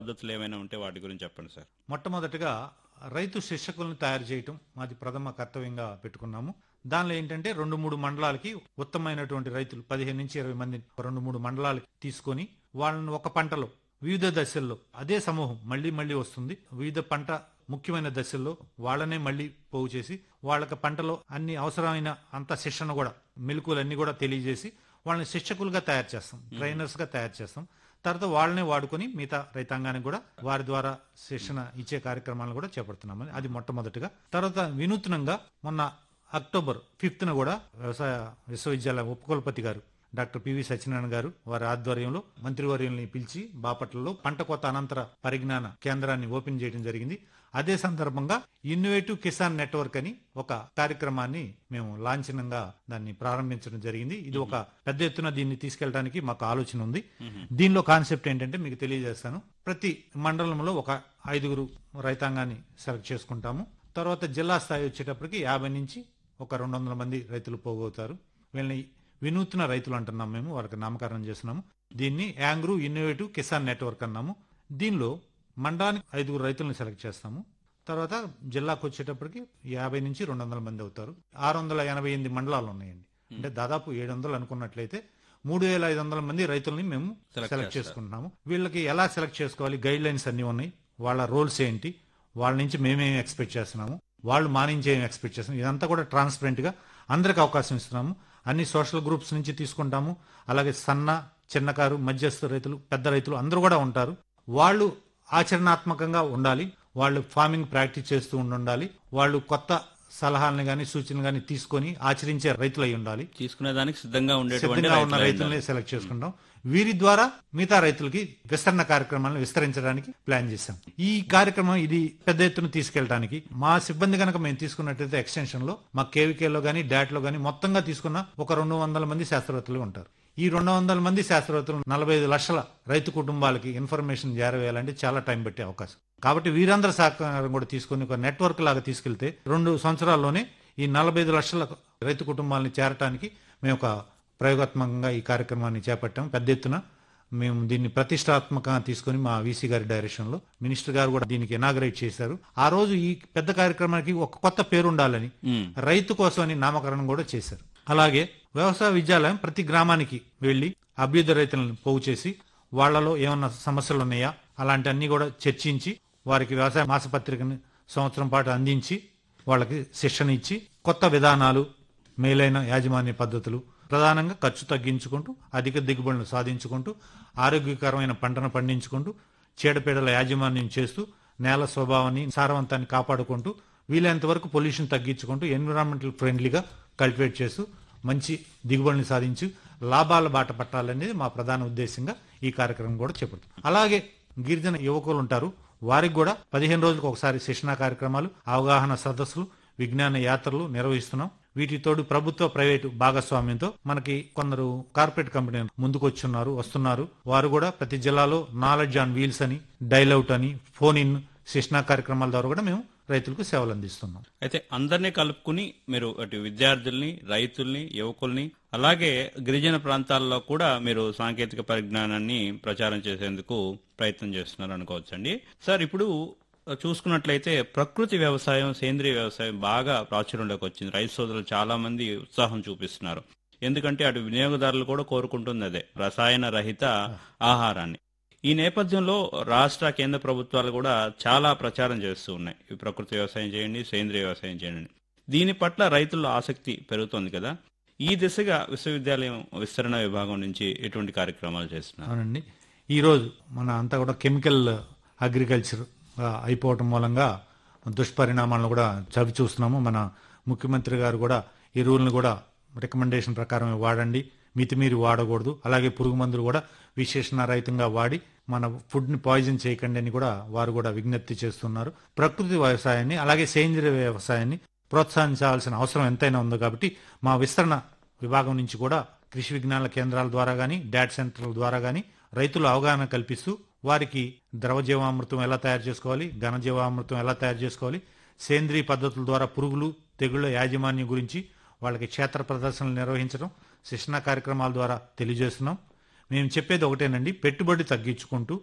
పద్ధతులు ఏమైనా ఉంటే వాటి గురించి చెప్పండి సార్ మొట్టమొదటిగా రైతు శిక్షకులను తయారు చేయటం మాది ప్రథమ కర్తవ్యంగా పెట్టుకున్నాము దానిలో ఏంటంటే రెండు మూడు మండలాలకి ఉత్తమమైనటువంటి రైతులు పదిహేను నుంచి ఇరవై మంది రెండు మూడు మండలాలకి తీసుకొని వాళ్ళని ఒక పంటలో వివిధ దశల్లో అదే సమూహం మళ్ళీ మళ్ళీ వస్తుంది వివిధ పంట ముఖ్యమైన దశల్లో వాళ్ళనే మళ్ళీ పోగు చేసి వాళ్ళకి పంటలో అన్ని అవసరమైన అంత శిక్షణ కూడా మెలకులన్నీ కూడా తెలియజేసి వాళ్ళని శిక్షకులుగా తయారు చేస్తాం ట్రైనర్స్ గా తయారు చేస్తాం తర్వాత వాళ్ళనే వాడుకొని మిగతా రైతాంగానికి కూడా వారి ద్వారా శిక్షణ ఇచ్చే కార్యక్రమాలను కూడా చేపడుతున్నామని అది మొట్టమొదటిగా తర్వాత వినూత్నంగా మొన్న అక్టోబర్ ఫిఫ్త్ న కూడా వ్యవసాయ విశ్వవిద్యాలయ ఉపకులపతి గారు డాక్టర్ పివి సత్యనారాయణ గారు వారి ఆధ్వర్యంలో మంత్రివర్యుల్ని పిలిచి బాపట్లలో పంట కోత అనంతర పరిజ్ఞాన కేంద్రాన్ని ఓపెన్ చేయడం జరిగింది అదే సందర్భంగా ఇన్నోవేటివ్ కిసాన్ నెట్వర్క్ అని ఒక కార్యక్రమాన్ని మేము లాంఛనంగా దాన్ని ప్రారంభించడం జరిగింది ఇది ఒక పెద్ద ఎత్తున దీన్ని తీసుకెళ్ళడానికి మాకు ఆలోచన ఉంది దీనిలో కాన్సెప్ట్ ఏంటంటే మీకు తెలియజేస్తాను ప్రతి మండలంలో ఒక ఐదుగురు రైతాంగాన్ని సెలెక్ట్ చేసుకుంటాము తర్వాత జిల్లా స్థాయి వచ్చేటప్పటికి యాభై నుంచి ఒక రెండు వందల మంది రైతులు పోగవుతారు వీళ్ళని వినూత్న రైతులు అంటున్నాం మేము వాళ్ళకి నామకరణం చేస్తున్నాము దీన్ని యాంగ్రూ ఇన్నోవేటివ్ కిసాన్ నెట్వర్క్ అన్నాము దీనిలో మండలానికి ఐదుగురు రైతులను సెలెక్ట్ చేస్తాము తర్వాత జిల్లాకు వచ్చేటప్పటికి యాభై నుంచి రెండు వందల మంది అవుతారు ఆరు వందల ఎనభై ఎనిమిది మండలాలు ఉన్నాయండి అంటే దాదాపు ఏడు వందలు అనుకున్నట్లయితే మూడు వేల ఐదు వందల మంది రైతుల్ని మేము Select సెలెక్ట్ చేస్తారు. చేసుకుంటున్నాము వీళ్ళకి ఎలా సెలెక్ట్ చేసుకోవాలి గైడ్ లైన్స్ అన్ని ఉన్నాయి వాళ్ళ రోల్స్ ఏంటి వాళ్ళ నుంచి మేమేం ఎక్స్పెక్ట్ చేస్తున్నాము వాళ్ళు మా నుంచి ఏం ఎక్స్పెక్ట్ చేస్తున్నాం ఇదంతా కూడా ట్రాన్స్పరెంట్ గా అందరికి అవకాశం ఇస్తున్నాము అన్ని సోషల్ గ్రూప్స్ నుంచి తీసుకుంటాము అలాగే సన్న చిన్నకారు మధ్యస్థ రైతులు పెద్ద రైతులు అందరూ కూడా ఉంటారు వాళ్ళు ఆచరణాత్మకంగా ఉండాలి వాళ్ళు ఫార్మింగ్ ప్రాక్టీస్ చేస్తూ ఉండాలి వాళ్ళు కొత్త సలహాలను గాని సూచనలు గాని తీసుకొని ఆచరించే రైతులు అయి ఉండాలి తీసుకునే దానికి సిద్ధంగా ఉండేటువంటి సిద్ధంగా ఉన్న రైతులై రైతుల్ని ఉండాలి. సెలెక్ట్ చేసుకుంటాం వీరి ద్వారా మిగతా రైతులకి విస్తరణ కార్యక్రమాలను విస్తరించడానికి ప్లాన్ చేశాం ఈ కార్యక్రమం ఇది పెద్ద ఎత్తున తీసుకెళ్ళడానికి మా సిబ్బంది కనుక మేము తీసుకున్నట్లయితే ఎక్స్టెన్షన్ లో మా కేవీకేలో గానీ డాట్ లో గానీ మొత్తంగా తీసుకున్న ఒక రెండు వందల మంది శాస్త్రవేత్తలు ఉంటారు ఈ రెండు వందల మంది శాస్త్రవేత్తలు నలభై ఐదు లక్షల రైతు కుటుంబాలకి ఇన్ఫర్మేషన్ చేరవేయాలంటే చాలా టైం పట్టే అవకాశం కాబట్టి వీరందరి సహకారం కూడా తీసుకొని ఒక నెట్వర్క్ లాగా తీసుకెళ్తే రెండు సంవత్సరాల్లోనే ఈ నలభై ఐదు లక్షల రైతు కుటుంబాలని చేరటానికి మేము ఒక ప్రయోగాత్మకంగా ఈ కార్యక్రమాన్ని చేపట్టాం పెద్ద ఎత్తున మేము దీన్ని ప్రతిష్టాత్మకంగా తీసుకొని మా వీసీ గారి డైరెక్షన్ లో మినిస్టర్ గారు కూడా దీనికి ఇనాగరేట్ చేశారు ఆ రోజు ఈ పెద్ద కార్యక్రమానికి ఒక కొత్త పేరు ఉండాలని ఉమ్. రైతు కోసం అని నామకరణం కూడా చేశారు అలాగే వ్యవసాయ విద్యాలయం ప్రతి గ్రామానికి వెళ్లి అభ్యుదయ రైతులను పోగు చేసి వాళ్లలో ఏమన్నా సమస్యలు ఉన్నాయా అలాంటి అన్ని కూడా చర్చించి వారికి వ్యవసాయ మాసపత్రికని సంవత్సరం పాటు అందించి వాళ్ళకి శిక్షణ ఇచ్చి కొత్త విధానాలు మేలైన యాజమాన్య పద్ధతులు ప్రధానంగా ఖర్చు తగ్గించుకుంటూ అధిక దిగుబడులను సాధించుకుంటూ ఆరోగ్యకరమైన పంటను పండించుకుంటూ చీడపీడల యాజమాన్యం చేస్తూ నేల స్వభావాన్ని సారవంతాన్ని కాపాడుకుంటూ వీలైనంత వరకు పొల్యూషన్ తగ్గించుకుంటూ ఎన్విరాన్మెంటల్ ఫ్రెండ్లీగా కల్టివేట్ చేస్తూ మంచి దిగుబడిని సాధించి లాభాల బాట పట్టాలనేది మా ప్రధాన ఉద్దేశంగా ఈ కార్యక్రమం కూడా చేపడుతుంది అలాగే గిరిజన యువకులు ఉంటారు వారికి కూడా పదిహేను రోజులకు ఒకసారి శిక్షణా కార్యక్రమాలు అవగాహన సదస్సులు విజ్ఞాన యాత్రలు నిర్వహిస్తున్నాం వీటి తోడు ప్రభుత్వ ప్రైవేటు భాగస్వామ్యంతో మనకి కొందరు కార్పొరేట్ కంపెనీలు ముందుకొచ్చున్నారు వస్తున్నారు వారు కూడా ప్రతి జిల్లాలో నాలెడ్జ్ ఆన్ వీల్స్ అని డైలౌట్ అని ఫోన్ ఇన్ శిక్షణా కార్యక్రమాల ద్వారా కూడా మేము రైతులకు సేవలు అందిస్తున్నాం అయితే అందరినీ కలుపుకుని మీరు అటు విద్యార్థుల్ని రైతుల్ని యువకుల్ని అలాగే గిరిజన ప్రాంతాల్లో కూడా మీరు సాంకేతిక పరిజ్ఞానాన్ని ప్రచారం చేసేందుకు ప్రయత్నం చేస్తున్నారు అనుకోవచ్చండి సార్ ఇప్పుడు చూసుకున్నట్లయితే ప్రకృతి వ్యవసాయం సేంద్రియ వ్యవసాయం బాగా ప్రాచుర్యంలోకి వచ్చింది రైతు సోదరులు చాలా మంది ఉత్సాహం చూపిస్తున్నారు ఎందుకంటే అటు వినియోగదారులు కూడా కోరుకుంటుంది అదే రసాయన రహిత ఆహారాన్ని ఈ నేపథ్యంలో రాష్ట్ర కేంద్ర ప్రభుత్వాలు కూడా చాలా ప్రచారం చేస్తూ ఉన్నాయి ఈ ప్రకృతి వ్యవసాయం చేయండి సేంద్రియ వ్యవసాయం చేయండి దీని పట్ల రైతుల్లో ఆసక్తి పెరుగుతోంది కదా ఈ దిశగా విశ్వవిద్యాలయం విస్తరణ విభాగం నుంచి ఎటువంటి కార్యక్రమాలు చేస్తున్నారు అవునండి ఈరోజు మన అంతా కూడా కెమికల్ అగ్రికల్చర్ ఆ, అయిపోవటం మూలంగా దుష్పరిణామాలను కూడా చవి చూస్తున్నాము మన ముఖ్యమంత్రి గారు కూడా ఎరువులను కూడా రికమెండేషన్ ప్రకారం వాడండి మితిమీరి వాడకూడదు అలాగే పురుగు మందులు కూడా విశేషణ రహితంగా వాడి మన ఫుడ్ ని పాయిజన్ చేయకండి అని కూడా వారు కూడా విజ్ఞప్తి చేస్తున్నారు ప్రకృతి వ్యవసాయాన్ని అలాగే సేంద్రియ వ్యవసాయాన్ని ప్రోత్సహించాల్సిన అవసరం ఎంతైనా ఉంది కాబట్టి మా విస్తరణ విభాగం నుంచి కూడా కృషి విజ్ఞాన కేంద్రాల ద్వారా గాని డాట్ సెంటర్ల ద్వారా గాని రైతులు అవగాహన కల్పిస్తూ వారికి ద్రవ జీవామృతం ఎలా తయారు చేసుకోవాలి ఘన జీవామృతం ఎలా తయారు చేసుకోవాలి సేంద్రియ పద్ధతుల ద్వారా పురుగులు తెగుళ్ల యాజమాన్యం గురించి వాళ్ళకి క్షేత్ర ప్రదర్శనలు నిర్వహించడం శిక్షణ కార్యక్రమాల ద్వారా తెలియజేస్తున్నాం మేము చెప్పేది ఒకటేనండి పెట్టుబడి తగ్గించుకుంటూ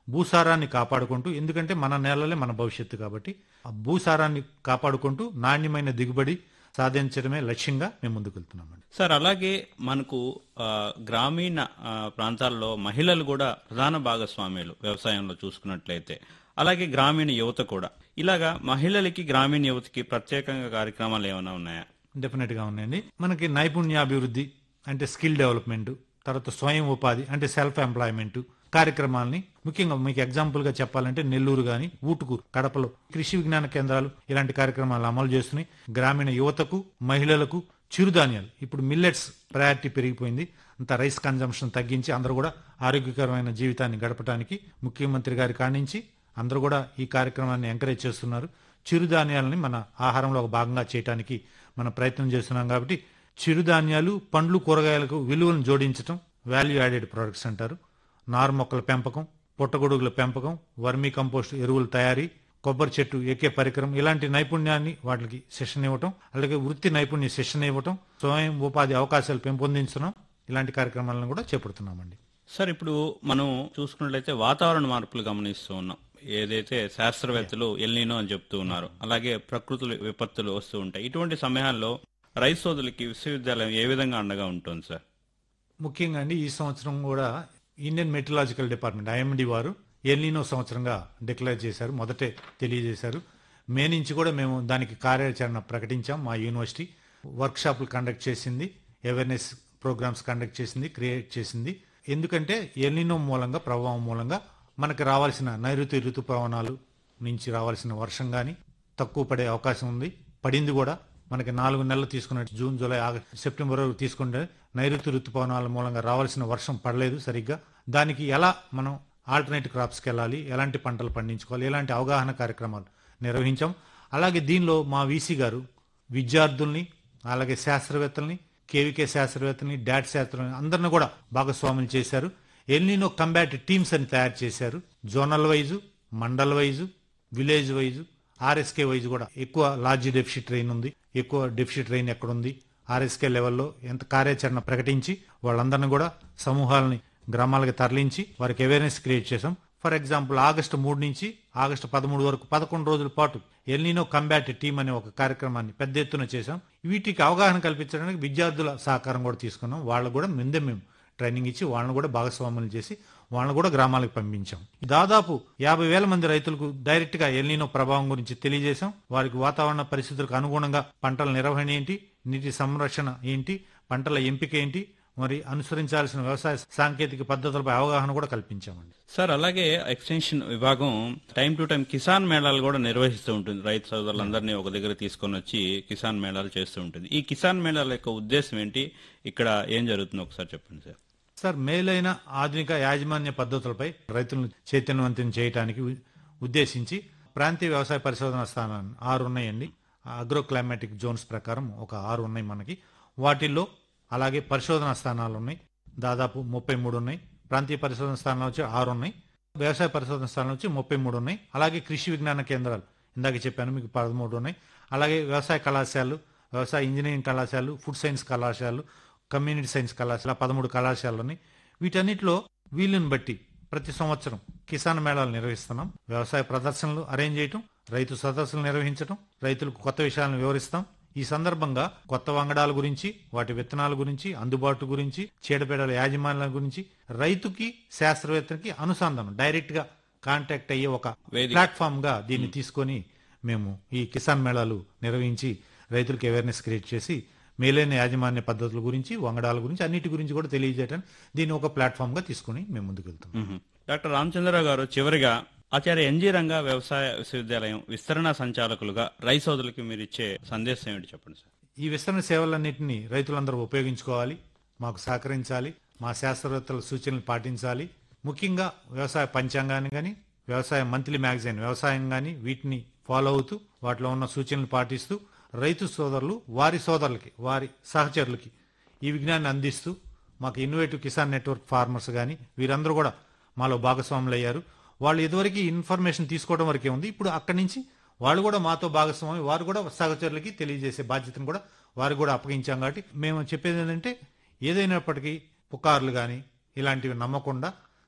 భూసారాన్ని కాపాడుకుంటూ ఎందుకంటే మన నేలలే మన భవిష్యత్తు కాబట్టి ఆ భూసారాన్ని కాపాడుకుంటూ నాణ్యమైన దిగుబడి సాధించడమే లక్ష్యంగా మేము ముందుకు వెళ్తున్నామండి సార్ అలాగే మనకు ఆ, గ్రామీణ ఆ, ప్రాంతాల్లో మహిళలు కూడా ప్రధాన భాగస్వామ్యులు వ్యవసాయంలో చూసుకున్నట్లయితే అలాగే గ్రామీణ యువత కూడా ఇలాగా మహిళలకి గ్రామీణ యువతకి ప్రత్యేకంగా కార్యక్రమాలు ఏమైనా ఉన్నాయా డెఫినెట్ గా ఉన్నాయండి మనకి నైపుణ్యాభివృద్ధి అంటే స్కిల్ డెవలప్మెంట్ తర్వాత స్వయం ఉపాధి అంటే సెల్ఫ్ ఎంప్లాయ్మెంట్ కార్యక్రమాలని ముఖ్యంగా మీకు ఎగ్జాంపుల్ గా చెప్పాలంటే నెల్లూరు గాని ఊటుకు కడపలో కృషి విజ్ఞాన కేంద్రాలు ఇలాంటి కార్యక్రమాలు అమలు చేస్తున్నాయి గ్రామీణ యువతకు మహిళలకు చిరుధాన్యాలు ఇప్పుడు మిల్లెట్స్ ప్రయారిటీ పెరిగిపోయింది అంత రైస్ కన్జంప్షన్ తగ్గించి అందరూ కూడా ఆరోగ్యకరమైన జీవితాన్ని గడపడానికి ముఖ్యమంత్రి గారి కానించి అందరూ కూడా ఈ కార్యక్రమాన్ని ఎంకరేజ్ చేస్తున్నారు చిరుధాన్యాలని మన ఆహారంలో ఒక భాగంగా చేయడానికి మనం ప్రయత్నం చేస్తున్నాం కాబట్టి చిరుధాన్యాలు పండ్లు కూరగాయలకు విలువలను జోడించడం వాల్యూ యాడెడ్ ప్రొడక్ట్స్ అంటారు నారు మొక్కల పెంపకం పుట్టగొడుగుల పెంపకం వర్మీ కంపోస్ట్ ఎరువుల తయారీ కొబ్బరి చెట్టు ఎక్కే పరికరం ఇలాంటి నైపుణ్యాన్ని వాటికి శిక్షణ ఇవ్వటం అలాగే వృత్తి నైపుణ్య శిక్షణ ఇవ్వటం స్వయం ఉపాధి అవకాశాలు పెంపొందించడం ఇలాంటి కార్యక్రమాలను కూడా చేపడుతున్నామండి సార్ ఇప్పుడు మనం చూసుకున్నట్లయితే వాతావరణ మార్పులు గమనిస్తూ ఉన్నాం ఏదైతే శాస్త్రవేత్తలు ఎల్నీనో అని చెప్తూ ఉన్నారు అలాగే ప్రకృతి విపత్తులు వస్తూ ఉంటాయి ఇటువంటి సమయాల్లో రైతు సోదరులకి విశ్వవిద్యాలయం ఏ విధంగా అండగా ఉంటుంది సార్ ముఖ్యంగా అండి ఈ సంవత్సరం కూడా ఇండియన్ మెట్రలాజికల్ డిపార్ట్మెంట్ ఐఎండి వారు ఎల్నినో సంవత్సరంగా డిక్లేర్ చేశారు మొదటే తెలియజేశారు మే నుంచి కూడా మేము దానికి కార్యాచరణ ప్రకటించాం మా యూనివర్సిటీ వర్క్ షాపులు కండక్ట్ చేసింది అవేర్నెస్ ప్రోగ్రామ్స్ కండక్ట్ చేసింది క్రియేట్ చేసింది ఎందుకంటే ఎల్నినో మూలంగా ప్రభావం మూలంగా మనకు రావాల్సిన నైరుతి ఋతుపవనాలు నుంచి రావాల్సిన వర్షం కానీ తక్కువ పడే అవకాశం ఉంది పడింది కూడా మనకి నాలుగు నెలలు తీసుకున్న జూన్ జూలై ఆగస్ట్ సెప్టెంబర్ వరకు తీసుకుంటే నైరుతి ఋతుపవనాల మూలంగా రావాల్సిన వర్షం పడలేదు సరిగ్గా దానికి ఎలా మనం ఆల్టర్నేట్ క్రాప్స్కి వెళ్ళాలి ఎలాంటి పంటలు పండించుకోవాలి ఎలాంటి అవగాహన కార్యక్రమాలు నిర్వహించాం అలాగే దీనిలో మా వీసీ గారు విద్యార్థుల్ని అలాగే శాస్త్రవేత్తల్ని కేవీకే శాస్త్రవేత్తల్ని డాట్ శాస్త్రవేత్తల్ని అందరిని కూడా భాగస్వాములు చేశారు ఎల్నినో కంబాట్ టీమ్స్ అని తయారు చేశారు zonal wise Mandal wise village wise RSK wise కూడా ఎక్కువ లార్జ్ డెఫిసిట్ ట్రైన్ ఉంది ఎక్కువ డెఫిసిట్ ట్రైన్ ఎక్కడుంది ఆర్ఎస్కే లెవెల్లో ఎంత కార్యాచరణ ప్రకటించి వాళ్ళందరినీ కూడా సమూహాలని గ్రామాలకు తరలించి వారికి అవేర్నెస్ క్రియేట్ చేశాం ఫర్ ఎగ్జాంపుల్ ఆగస్టు మూడు నుంచి ఆగస్టు పదమూడు వరకు పదకొండు రోజుల పాటు ఎల్నినో కంబాట్ టీమ్ అనే ఒక కార్యక్రమాన్ని పెద్ద ఎత్తున చేశాం వీటికి అవగాహన కల్పించడానికి విద్యార్థుల సహకారం కూడా తీసుకున్నాం వాళ్ళకు కూడా ముందే మేము ట్రైనింగ్ ఇచ్చి వాళ్ళని కూడా భాగస్వాములు చేసి వాళ్ళని కూడా గ్రామాలకు పంపించాం దాదాపు యాభై వేల మంది రైతులకు డైరెక్ట్ గా ఎల్నినో ప్రభావం గురించి తెలియజేశాం వారికి వాతావరణ పరిస్థితులకు అనుగుణంగా పంటల నిర్వహణ ఏంటి నీటి సంరక్షణ ఏంటి పంటల ఎంపిక ఏంటి మరి అనుసరించాల్సిన వ్యవసాయ సాంకేతిక పద్ధతులపై అవగాహన కూడా కల్పించామండి సార్ అలాగే ఎక్స్టెన్షన్ విభాగం టైం టు టైం కిసాన్ మేళాలు కూడా నిర్వహిస్తూ ఉంటుంది రైతు సోదరులందరినీ ఒక దగ్గర తీసుకొని వచ్చి కిసాన్ మేళాలు చేస్తూ ఉంటుంది ఈ కిసాన్ మేళాల యొక్క ఉద్దేశం ఏంటి ఇక్కడ ఏం జరుగుతుందో ఒకసారి చెప్పండి సార్ సార్ మేలైన ఆధునిక యాజమాన్య పద్ధతులపై రైతులను చైతన్యవంతం చేయడానికి ఉ- ఉద్దేశించి ప్రాంతీయ వ్యవసాయ పరిశోధన స్థానాలు ఆరు ఉన్నాయండి అగ్రో క్లైమాటిక్ జోన్స్ ప్రకారం ఒక ఆరు ఉన్నాయి మనకి వాటిల్లో అలాగే పరిశోధన స్థానాలు ఉన్నాయి దాదాపు ముప్పై మూడు ఉన్నాయి ప్రాంతీయ పరిశోధన స్థానాలు వచ్చి ఆరు ఉన్నాయి వ్యవసాయ పరిశోధన స్థానాలు వచ్చి ముప్పై మూడు ఉన్నాయి అలాగే కృషి విజ్ఞాన కేంద్రాలు ఇందాక చెప్పాను మీకు పదమూడు ఉన్నాయి అలాగే వ్యవసాయ కళాశాలలు వ్యవసాయ ఇంజనీరింగ్ కళాశాలలు ఫుడ్ సైన్స్ కళాశాలలు కమ్యూనిటీ సైన్స్ కళాశాల పదమూడు కళాశాలలు ఉన్నాయి వీటన్నిటిలో వీలుని బట్టి ప్రతి సంవత్సరం కిసాన్ మేళాలు నిర్వహిస్తున్నాం వ్యవసాయ ప్రదర్శనలు అరేంజ్ చేయటం రైతు సదస్సులు నిర్వహించడం రైతులకు కొత్త విషయాలను వివరిస్తాం ఈ సందర్భంగా కొత్త వంగడాల గురించి వాటి విత్తనాల గురించి అందుబాటు గురించి చీడపీడల యాజమాన్యాల గురించి రైతుకి శాస్త్రవేత్తకి అనుసంధానం డైరెక్ట్ గా కాంటాక్ట్ అయ్యే ఒక వేదిక. ప్లాట్ఫామ్ గా దీన్ని తీసుకొని మేము ఈ కిసాన్ మేళాలు నిర్వహించి రైతులకు అవేర్నెస్ క్రియేట్ చేసి మేలైన యాజమాన్య పద్ధతుల గురించి వంగడాల గురించి అన్నిటి గురించి కూడా తెలియజేయడానికి దీన్ని ఒక ప్లాట్ఫామ్ గా తీసుకుని మేము ముందుకు వెళ్తాం మ్మ్. డాక్టర్ రామచంద్రరావు గారు చివరిగా ఆచార్య ఎన్జీ రంగా వ్యవసాయ విశ్వవిద్యాలయం విస్తరణ సంచాలకులుగా రైతు సోదరులకి మీరు ఇచ్చే సందేశం ఏంటి చెప్పండి సార్ ఈ విస్తరణ సేవలన్నింటినీ రైతులందరూ ఉపయోగించుకోవాలి మాకు సహకరించాలి మా శాస్త్రవేత్తల సూచనలు పాటించాలి ముఖ్యంగా వ్యవసాయ పంచాంగాన్ని కానీ వ్యవసాయ మంత్లీ మ్యాగజైన్ వ్యవసాయం కానీ వీటిని ఫాలో అవుతూ వాటిలో ఉన్న సూచనలు పాటిస్తూ రైతు సోదరులు వారి సోదరులకి వారి సహచరులకి ఈ విజ్ఞానాన్ని అందిస్తూ మాకు ఇన్నోవేటివ్ కిసాన్ నెట్వర్క్ ఫార్మర్స్ కానీ వీరందరూ కూడా మాలో భాగస్వాములు అయ్యారు వాళ్ళు ఇదివరకు ఇన్ఫర్మేషన్ తీసుకోవడం వరకే ఉంది ఇప్పుడు అక్కడి నుంచి వాళ్ళు కూడా మాతో భాగస్వామి వారు కూడా సహచరులకి తెలియజేసే బాధ్యతను కూడా వారు కూడా అప్పగించాం కాబట్టి మేము చెప్పేది ఏంటంటే ఏదైనప్పటికీ పుకార్లు కానీ ఇలాంటివి నమ్మకుండా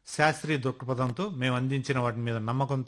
శాస్త్రీయ దృక్పథంతో మేము అందించిన వాటి మీద నమ్మకంతో